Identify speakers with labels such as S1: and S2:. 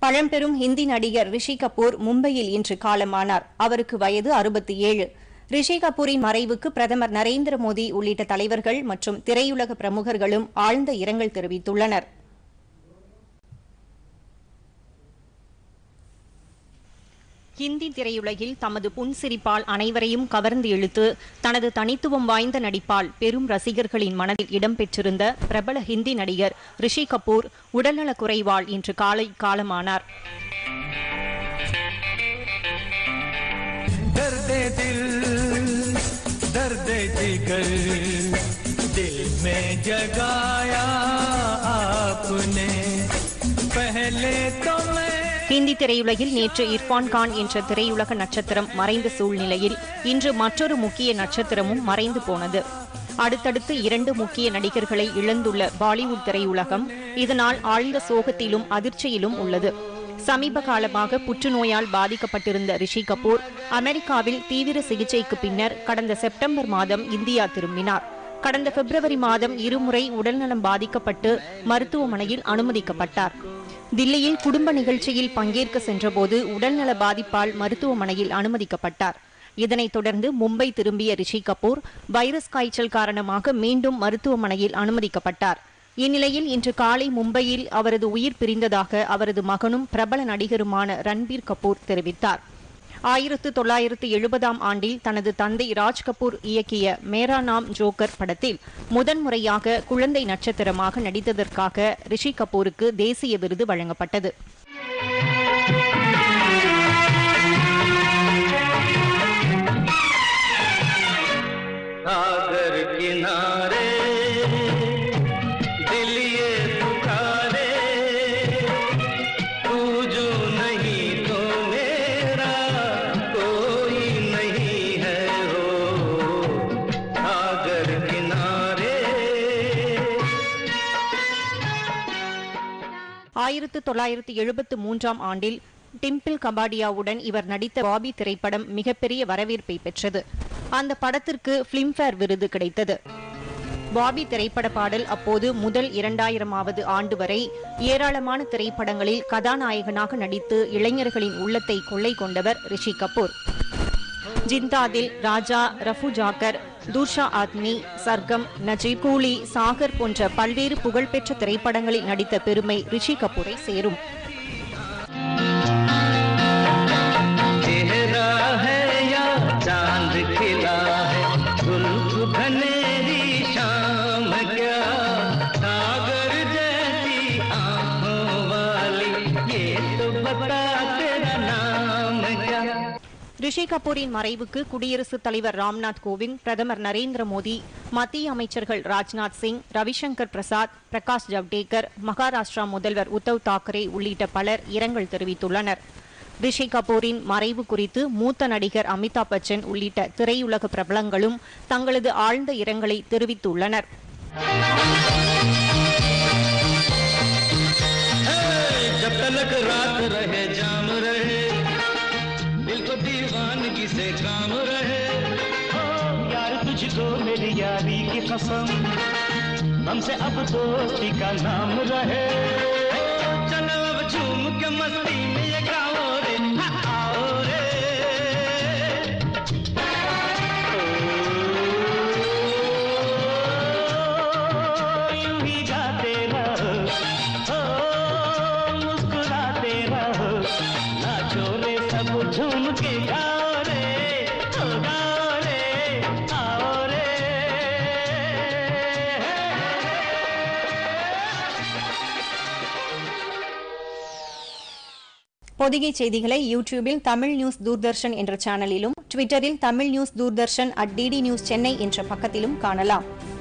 S1: பழம்பெரும் ஹிந்தி நடிகர் ரிஷி கபூர் மும்பையில் இன்று காலமானார் அவருக்கு வயது அறுபத்தி ஏழு ரிஷி கபூரின் மறைவுக்கு பிரதமர் நரேந்திர மோடி உள்ளிட்ட தலைவர்கள் மற்றும் திரையுலக பிரமுகர்களும் ஆழ்ந்த இரங்கல் தெரிவித்துள்ளனர் ஹிந்தி திரையுலகில் தமது புன்சிரிப்பால் அனைவரையும் கவர்ந்து இழுத்து தனது தனித்துவம் வாய்ந்த நடிப்பால் பெரும் ரசிகர்களின் மனதில் இடம்பெற்றிருந்த பிரபல ஹிந்தி நடிகர் ரிஷி கபூர் உடல்நலக் குறைவால் இன்று காலை காலமானார்
S2: दर्दे दिल दर्दे जिगर दिल में जगाया आपने पहले तो मैं
S1: ஹிந்தி திரையுலகில் நேற்று இர்ஃபான் கான் என்ற திரையுலக நட்சத்திரம் மறைந்த சூழ்நிலையில் இன்று மற்றொரு முக்கிய நட்சத்திரமும் மறைந்து போனது அடுத்தடுத்து இரண்டு முக்கிய நடிகர்களை இழந்துள்ள பாலிவுட் திரையுலகம் இதனால் ஆழ்ந்த சோகத்திலும் அதிர்ச்சியிலும் உள்ளது சமீப காலமாக புற்றுநோயால் பாதிக்கப்பட்டிருந்த ரிஷி கபூர் அமெரிக்காவில் தீவிர சிகிச்சைக்கு பின்னர் கடந்த செப்டம்பர் மாதம் இந்தியா திரும்பினார் கடந்த பிப்ரவரி மாதம் இருமுறை உடல்நலம் பாதிக்கப்பட்டு மருத்துவமனையில் அனுமதிக்கப்பட்டார் தில்லியில் குடும்ப நிகழ்ச்சியில் பங்கேற்க சென்றபோது உடல்நல பாதிப்பால் மருத்துவமனையில் அனுமதிக்கப்பட்டார் இதனைத் தொடர்ந்து மும்பை திரும்பிய ரிஷி கபூர் வைரஸ் காய்ச்சல் காரணமாக மீண்டும் மருத்துவமனையில் அனுமதிக்கப்பட்டார் இந்நிலையில் இன்று காலை மும்பையில் அவரது உயிர் பிரிந்ததாக அவரது மகனும் பிரபல நடிகருமான ரன்பீர் கபூர் தெரிவித்தார் ஆயிரத்து தொள்ளாயிரத்து எழுபதாம் ஆண்டில் தனது தந்தை ராஜ் கபூர் இயக்கிய மேரா நாம் ஜோக்கர் படத்தில் முதன்முறையாக குழந்தை நட்சத்திரமாக நடித்ததற்காக ரிஷி கபூருக்கு தேசிய விருது வழங்கப்பட்டது
S2: सागर किनारे दिल ये पुकारे तू जो नहीं तो मेरा कोई नहीं है हो सागर किनारे
S1: ஆயிரத்து தொள்ளாயிரத்து எழுபத்து மூன்றாம் ஆண்டில் டிம்பிள் கபாடியாவுடன் இவர் நடித்த பாபி திரைப்படம் மிகப்பெரிய வரவேற்பை பெற்றது அந்த படத்திற்கு பிலிம்பேர் விருது கிடைத்தது பாபி திரைப்பட பாடல் அப்போது முதல் இரண்டாயிரமாவது ஆண்டு வரை ஏராளமான திரைப்படங்களில் கதாநாயகனாக நடித்து இளைஞர்களின் உள்ளத்தை கொள்ளை கொண்டவர் ரிஷி கபூர் ஜிந்தாதில் ராஜா ரஃபு ஜாக்கர் தூர்ஷா ஆத்மி சர்க்கம் நஜீப் கூலி சாகர் போன்ற பல்வேறு புகழ்பெற்ற திரைப்படங்களில் நடித்த பெருமை ரிஷி கபூரை சேரும்
S2: चेहरा है या चांद खिला है जुल्फ घनेरी शाम क्या सागर जैसी आंखों वाली ये तो बता तेरा नाम क्या
S1: ரிஷி கபூரின் மறைவுக்கு குடியரசுத் தலைவர் ராம்நாத் கோவிந்த் பிரதமர் நரேந்திர மோடி மத்திய அமைச்சர்கள் ராஜ்நாத் சிங் ரவிசங்கர் பிரசாத் பிரகாஷ் ஜவ்டேகர் மகாராஷ்டிரா முதல்வர் உத்தவ் தாக்கரே உள்ளிட்ட பலர் இரங்கல் தெரிவித்துள்ளனர் ரிஷி கபூரின் மறைவு குறித்து மூத்த நடிகர் அமிதாப் பச்சன் உள்ளிட்ட திரையுலக பிரபலங்களும் தங்களது ஆழ்ந்த இரங்கலை தெரிவித்துள்ளனர்
S2: जब तलक रात रहे जाम रहे दिल को दीवानगी से काम रहे
S3: ओ यार तुझको मेरी यारी की कसम हमसे अब दोस्ती का नाम रहे
S2: चलो अब झूम के मस्ती में ये गाओ रे हा, आओ रे
S3: यूं ही गाते रहो ओ मुस्कुराते रहो नाचो रे सब झूम के गाओ रे ओ गाओ रे आओ रे
S1: பொதிகை செய்திகளை யூடியூபில் தமிழ் நியூஸ் தூர்தர்ஷன் என்ற சேனலிலும் ட்விட்டரில் Tamil news Doordarshan at DD news Chennai என்ற பக்கத்திலும் காணலாம்